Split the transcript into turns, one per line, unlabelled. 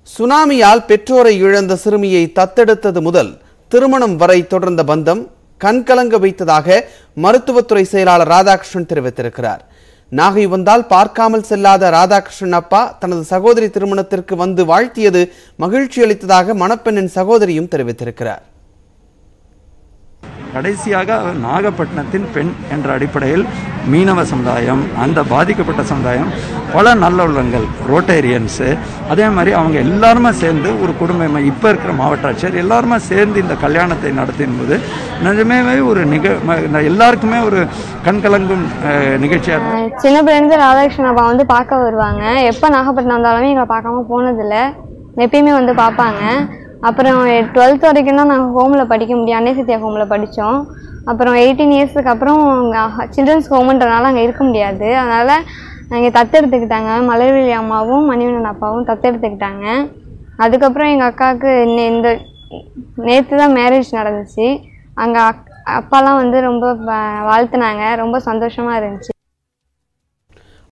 சுனாமியால் பெற்றோரை இழந்த சிறுமியை தத்தெடுத்தது முதல் திருமணம் வரை தொடர்ந்த பந்தம் கண்கலங்க வைத்ததாக மருத்துவத்துறை செயலாளர் ராதாகிருஷ்ணன் தெரிவித்திருக்கிறார் நாகை வந்தால் பார்க்காமல் செல்லாத ராதாகிருஷ்ணன் அப்பா தனது சகோதரி திருமணத்திற்கு வந்து வாழ்த்தியது மகிழ்ச்சி அளித்ததாக மணப்பெண்ணின் சகோதரியும் தெரிவித்திருக்கிறார்
கடைசியாக அவர் நாகப்பட்டினத்தின் பெண் என்ற அடிப்படையில் மீனவ சமுதாயம் அந்த பாதிக்கப்பட்ட சமுதாயம் பல நல்லுள்ளங்கள் ரோட்டேரியன்ஸு அதே மாதிரி அவங்க எல்லாருமே சேர்ந்து ஒரு குடும்பம் இப்போ இருக்கிற மாவட்ட ஆட்சியர் எல்லாருமே சேர்ந்து இந்த கல்யாணத்தை நடத்தின் போது நிஜமே ஒரு நிக ம- எல்லாருக்குமே ஒரு கண்கலங்கும் அஹ், நிகழ்ச்சியாக இருந்தது
சின்ன பிள்ளைலேருந்து ராதாகிருஷ்ணன் அப்பா வந்து பார்க்க வருவாங்க எப்போ நாகப்பட்டினம் வந்தாலுமே எங்களை பார்க்காம போனதில்லை எப்பயுமே வந்து பார்ப்பாங்க அப்புறம் டுவெல்த் வரைக்கும் தான் நாங்கள் ஹோமில் படிக்க முடியும் அன்னை சத்யா ஹோமில் படித்தோம் அப்புறம் எயிட்டீன் இயர்ஸுக்கு அப்புறம் சில்ட்ரன்ஸ் ஹோம்ன்றனால அங்கே இருக்க முடியாது அதனால் அங்கே தத்தெடுத்துக்கிட்டாங்க மலர்விழி அம்மாவும் மணிவண்ணன் அப்பாவும் தத்தெடுத்துக்கிட்டாங்க அதுக்கப்புறம் எங்கள் அக்காவுக்கு இன்ன- இந்த நேற்று தான் மேரேஜ் நடந்துச்சு அங்கே அப் அப்பாலாம் வந்து ரொம்ப வா- வாழ்த்துனாங்க ரொம்ப சந்தோஷமாக இருந்துச்சு